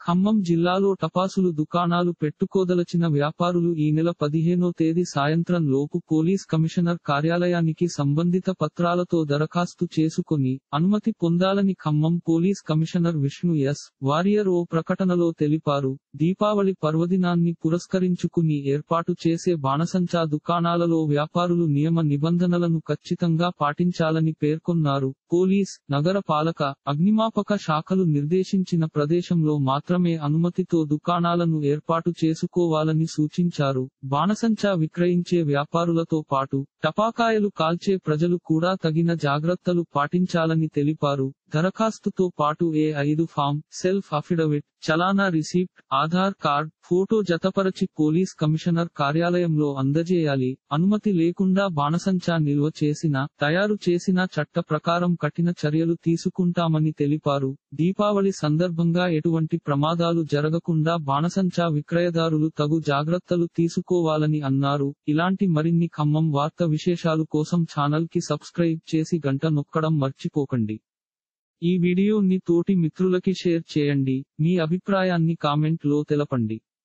ఖమ్మం జిల్లాలో టపాసులు దుకాణాలు పెట్టుకోదలచిన వ్యాపారులు ఈ నెల పదిహేనో తేదీ సాయంత్రం లోపు పోలీస్ కమిషనర్ కార్యాలయానికి సంబంధిత పత్రాలతో దరఖాస్తు చేసుకొని అనుమతి పొందాలని Khammam police commissioner Vishnu S Warrier ఓ ప్రకటనలో తెలిపారు దీపావళి పర్వదినాన్ని పురస్కరించుకుని ఏర్పాటు చేసే బాణసంచా దుకాణాలలో వ్యాపారులు నియమ నిబంధనలను ఖచ్చితంగా పాటించాలని పేర్కొన్నారు పోలీస్ నగర పాలక అగ్నిమాపక శాఖలు నిర్దేశించిన ప్రదేశంలో మాత్రమే అనుమతితో దుకాణాలను ఏర్పాటు చేసుకోవాలని సూచించారు బాణసంచా విక్రయించే వ్యాపారులతో పాటు టపాకాయలు కాల్చే ప్రజలు కూడా తగిన జాగ్రత్తలు పాటించాలని తెలిపారు దరఖాస్తుతో పాటు ఏ ఐదు ఫామ్ సెల్ఫ్ అఫిడవిట్ చలానా రిసీప్ట్ ఆధార్ కార్డ్ ఫోటో జతపరచి పోలీస్ కమిషనర్ కార్యాలయంలో అందజేయాలి అనుమతి లేకుండా బాణసంచా నిల్వ చేసిన తయారు చేసిన చట్ట ప్రకారం కఠిన చర్యలు తీసుకుంటామని తెలిపారు దీపావళి సందర్భంగా ఎటువంటి ప్రమాదాలు జరగకుండా బాణసంచా విక్రయదారులు తగు జాగ్రత్తలు తీసుకోవాలని అన్నారు ఇలాంటి మరిన్ని ఖమ్మం వార్త విశేషాలు కోసం ఛానల్ కి సబ్స్క్రైబ్ చేసి గంట నొక్కడం మర్చిపోకండి ఈ వీడియోని తోటి మిత్రులకి షేర్ చేయండి మీ అభిప్రాయాన్ని కామెంట్ లో తెలపండి